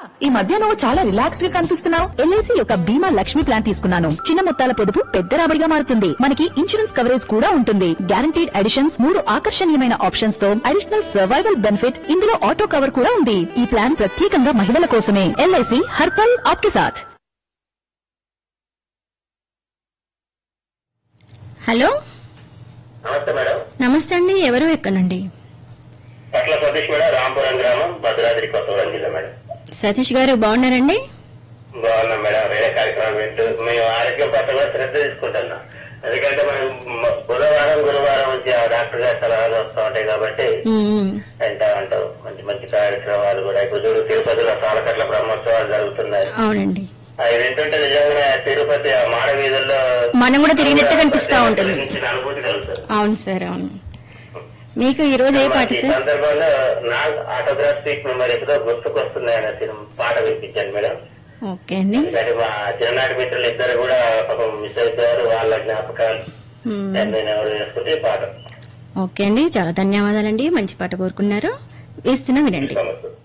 ఈ మధ్య నువ్వు చాలా రిలాక్స్డ్ గా కనిపిస్తున్నావు ఎల్ఐసి యొక్క బీమా లక్ష్మి ప్లాన్ తీసుకున్నాను చిన్న మొత్తాల పొదుపు పెద్ద రాబడిగా మారుతుంది మనకి ఇన్సూరెన్స్ కవరేజ్ కూడా ఉంటుంది గ్యారంటీడ్ అడిషన్స్ మూడు ఆకర్షణీయమైన ఆప్షన్స్ తో అడిషనల్ సర్వైవల్ బెనిఫిట్ ఇందులో ఆటో కవర్ కూడా ఉంది ఈ ప్లాన్ ప్రత్యేకంగా మహిళల కోసమే ఎల్ఐసి హర్పల్ ఆప్కే సాథ్ హలో నమస్తే మేడం నమస్తే అండి ఎవరు ఎక్కడ నుండి పట్ల సతీష్ మేడం రాంపురం గ్రామం భద్రాద్రి కొత్తగూడెం జిల్లా మేడం సతీష్ గారు బాగున్నారండి బాగున్నాం మేడం వేరే కార్యక్రమం వింటూ మేము ఆరోగ్యం పట్ల కూడా శ్రద్ధ తీసుకుంటున్నాం ఎందుకంటే మనం మ- బుధవారం గురువారం వచ్చి ఆ డాక్టర్ గారి సలహాలు వస్తూ ఉంటాయి కాబట్టి ఉమ్, వింటా ఉంటాం మంచి మంచి కార్యక్రమాలు కూడా ఇప్పుడు చూడు తిరుపతిలో సాలకట్ల బ్రహ్మోత్సవాలు జరుగుతున్నాయి అవునండి అవి వింటుంటే నిజంగా తిరుపతి ఆ మాడ వీధుల్లో మనం కూడా తిరిగినట్టు కనిపిస్తా ఉంటుంది. కలిగించిన అనుభూతి కలుగుతుంది అవును సార్ అవును మీకు ఈ రోజు ఏ పాట ఈ సార్ సందర్భంలో నా ఆటోగ్రాఫ్ స్పీక్ మెమరీ ఏదో గుర్తుకొస్తుంది అనే సినిమా పాట వినిపించాను మేడం ఓకే అండి ఎందుకంటే మా చిన్ననాటి మిత్రులు ఇద్దరు కూడా పాపం మిస్ అయిపోయారు వాళ్ళ జ్ఞాపకాలు ఉమ్, నేను ఎవరు చేసుకుంటే ఈ పాట ఓకే అండి చాలా ధన్యవాదాలండి మంచి పాట కోరుకున్నారు వేస్తున్నా వినండి సమస్య